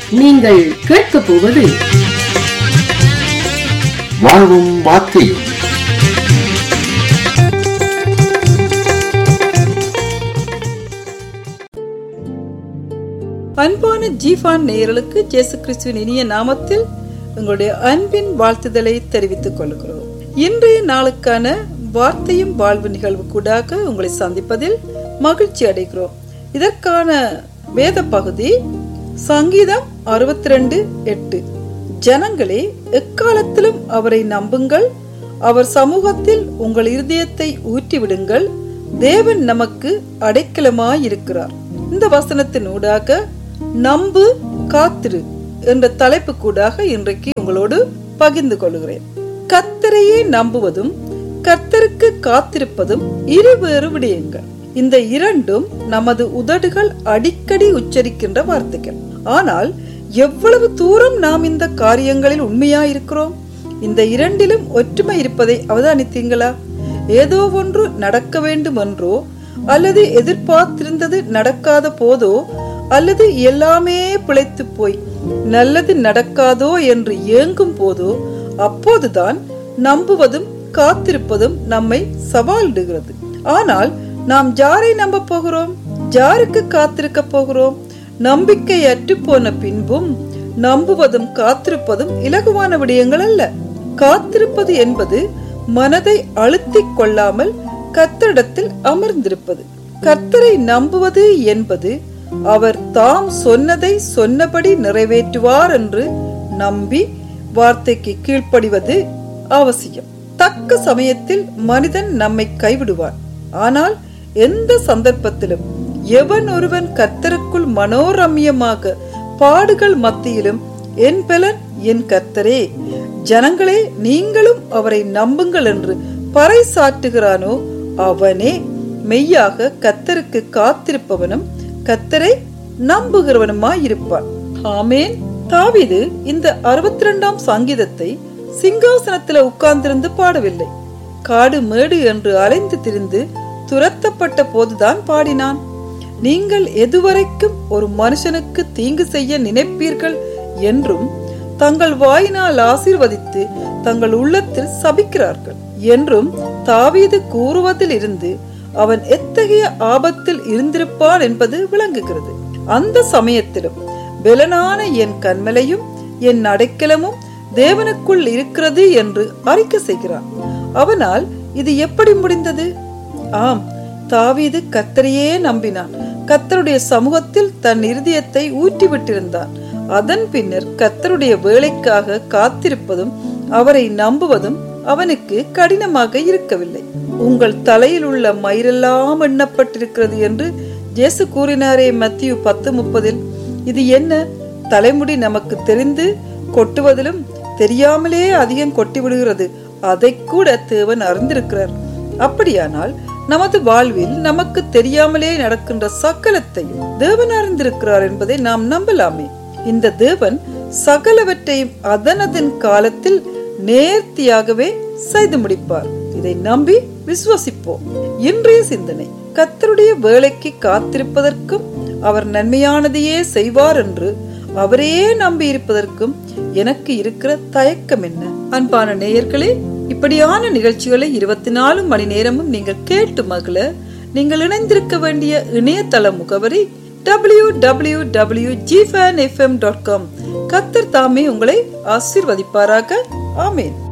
நீங்கள் கேட்கப் போவது வாழ்வும் வார்த்தையும் அன்பான ஜீஃபான் நேயர்களுக்கு ஜேசு கிறிஸ்துவின் இனிய நாமத்தில் உங்களுடைய அன்பின் வாழ்த்துதலை தெரிவித்துக் கொள்கிறோம் இன்றைய நாளுக்கான வார்த்தையும் வாழ்வு நிகழ்வு கூடாக உங்களை சந்திப்பதில் மகிழ்ச்சி அடைகிறோம் இதற்கான வேத பகுதி சங்கீதம் அறுபத்தி ரெண்டு எட்டு ஜனங்களே எக்காலத்திலும் அவரை நம்புங்கள் அவர் சமூகத்தில் உங்கள் இருதயத்தை ஊற்றிவிடுங்கள் தேவன் நமக்கு அடைக்கலமாயிருக்கிறார் இந்த வசனத்தின் ஊடாக நம்பு காத்திரு என்ற தலைப்பு கூடாக இன்றைக்கு உங்களோடு பகிர்ந்து கொள்கிறேன் கத்தரையே நம்புவதும் கர்த்தருக்கு காத்திருப்பதும் இருவேறு விடயங்கள் இந்த இரண்டும் நமது உதடுகள் அடிக்கடி உச்சரிக்கின்ற வார்த்தைகள் ஆனால் எவ்வளவு தூரம் நாம் இந்த காரியங்களில் உண்மையாயிருக்கிறோம் இந்த இரண்டிலும் ஒற்றுமை இருப்பதை அவதானித்தீங்களா ஏதோ ஒன்று நடக்க வேண்டும் என்றோ அல்லது எதிர்பார்த்திருந்தது நடக்காத போதோ அல்லது எல்லாமே பிழைத்து போய் நல்லது நடக்காதோ என்று ஏங்கும் போதோ அப்போதுதான் நம்புவதும் காத்திருப்பதும் நம்மை சவாலிடுகிறது ஆனால் நாம் ஜாரை நம்ப போகிறோம் ஜாருக்கு காத்திருக்க போகிறோம் நம்பிக்கை அற்று போன பின்பும் நம்புவதும் காத்திருப்பதும் இலகுவான விடயங்கள் அல்ல காத்திருப்பது என்பது மனதை அழுத்திக் கொள்ளாமல் கத்தரிடத்தில் அமர்ந்திருப்பது கர்த்தரை நம்புவது என்பது அவர் தாம் சொன்னதை சொன்னபடி நிறைவேற்றுவார் என்று நம்பி வார்த்தைக்கு கீழ்ப்படிவது அவசியம் தக்க சமயத்தில் மனிதன் நம்மை கைவிடுவான் ஆனால் எந்த சந்தர்ப்பத்திலும் எவன் ஒருவன் கர்த்தருக்குள் மனோரம்யமாக பாடுகள் மத்தியிலும் என் பலன் என் கர்த்தரே ஜனங்களே நீங்களும் அவரை நம்புங்கள் என்று பறைசாற்றுகிறானோ அவனே மெய்யாக கத்தருக்கு காத்திருப்பவனும் கத்தரை நம்புகிறவனுமாயிருப்பான் ஆமேன் தாவிது இந்த அறுபத்தி ரெண்டாம் சங்கீதத்தை சிங்காசனத்துல உட்கார்ந்திருந்து பாடவில்லை காடு மேடு என்று அலைந்து திரிந்து துரத்தப்பட்ட போதுதான் பாடினான் நீங்கள் எதுவரைக்கும் ஒரு மனுஷனுக்கு தீங்கு செய்ய நினைப்பீர்கள் என்றும் தங்கள் வாயினால் ஆசீர்வதித்து தங்கள் உள்ளத்தில் சபிக்கிறார்கள் என்றும் தாவீது கூறுவதில் இருந்து அவன் எத்தகைய ஆபத்தில் இருந்திருப்பான் என்பது விளங்குகிறது அந்த சமயத்திலும் பெலனான என் கண்மலையும் என் அடைக்கலமும் தேவனுக்குள் இருக்கிறது என்று அறிக்கை செய்கிறான் அவனால் இது எப்படி முடிந்தது ஆம் தாவீது கத்தரையே நம்பினான் கத்தருடைய சமூகத்தில் தன் இருதயத்தை ஊற்றிவிட்டிருந்தான் அதன் பின்னர் கத்தருடைய வேலைக்காக காத்திருப்பதும் அவரை நம்புவதும் அவனுக்கு கடினமாக இருக்கவில்லை உங்கள் தலையில் உள்ள மயிரெல்லாம் எண்ணப்பட்டிருக்கிறது என்று ஜேசு கூறினாரே மத்திய பத்து முப்பதில் இது என்ன தலைமுடி நமக்கு தெரிந்து கொட்டுவதிலும் தெரியாமலே அதிகம் கொட்டி விடுகிறது அதை கூட தேவன் அறிந்திருக்கிறார் அப்படியானால் நமது வாழ்வில் நமக்கு தெரியாமலே நடக்கின்ற சக்கலத்தையும் தேவன் அறிந்திருக்கிறார் என்பதை நாம் நம்பலாமே இந்த தேவன் சகலவற்றையும் அதனதன் காலத்தில் நேர்த்தியாகவே செய்து முடிப்பார் இதை நம்பி விசுவசிப்போம் இன்றைய சிந்தனை கத்தருடைய வேலைக்கு காத்திருப்பதற்கும் அவர் நன்மையானதையே செய்வார் என்று அவரையே நம்பி இருப்பதற்கும் எனக்கு இருக்கிற தயக்கம் என்ன அன்பான நேயர்களே இப்படியான நிகழ்ச்சிகளை இருபத்தி நாலு மணி நேரமும் நீங்கள் கேட்டு மகள நீங்கள் இணைந்திருக்க வேண்டிய இணையதள முகவரி டபிள்யூ டபிள்யூ டபிள்யூ ஜிஃபேன் எஃப்எம் டாட் காம் கத்தர் தாமே உங்களை ஆசீர்வதிப்பாராக ஆமேன்